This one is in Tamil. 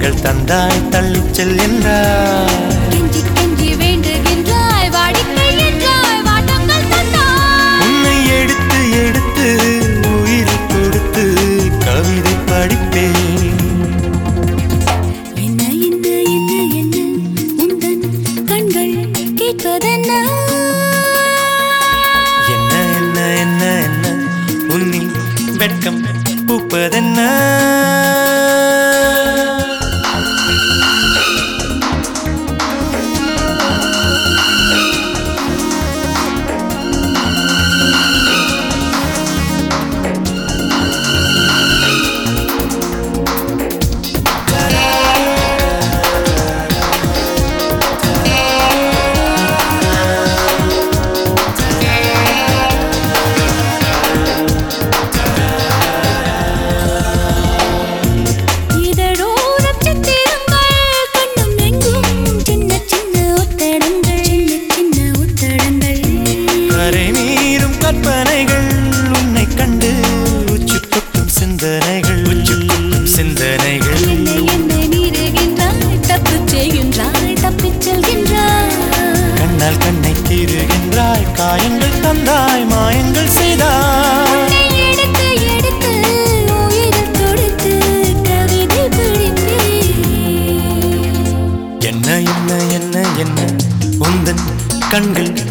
காயங்கள் தந்தாய் தள்ளிச் செல் என்றாய் கெஞ்சி கெஞ்சி வேண்டுகின்றாய் வாடிக்கை என்றாய் வாட்டங்கள் தந்தாய் உன்னை எடுத்து எடுத்து உயிர் கொடுத்து கவிதை படிப்பேன் என்ன என்ன என்ன என்ன உந்தன் கண்கள் கேட்பதென்ன என்ன என்ன என்ன என்ன உன்னில் வெட்கம் பூப்பதென்ன இதழோரம் சித்திரங்கள் கண்ணும் எங்கும் சின்ன சின்ன ஒத்தடங்கள் சின்ன சின்ன ஒத்தடங்கள் கரை மீறும் கற்பனைகள் உன்னை கண்டு உச்சி கொட்டும் சிந்தனைகள் உச்சி கொட்டும் சிந்தனைகள் என்னை என்னை மீறுகின்றாய் தப்புச் செய்கின்றாய் தப்பிச் செல்கின்றாய் கண்ணால் கண்ணை தீருகின்றாய் காயங்கள் தந்தாய் மாயங்கள் செய்தாய் உன்னை எடுத்து எடுத்து உயிரில் தொடுத்து கவிதை படிப்பேன் என்ன என்ன என்ன என்ன உந்தன் கண்கள்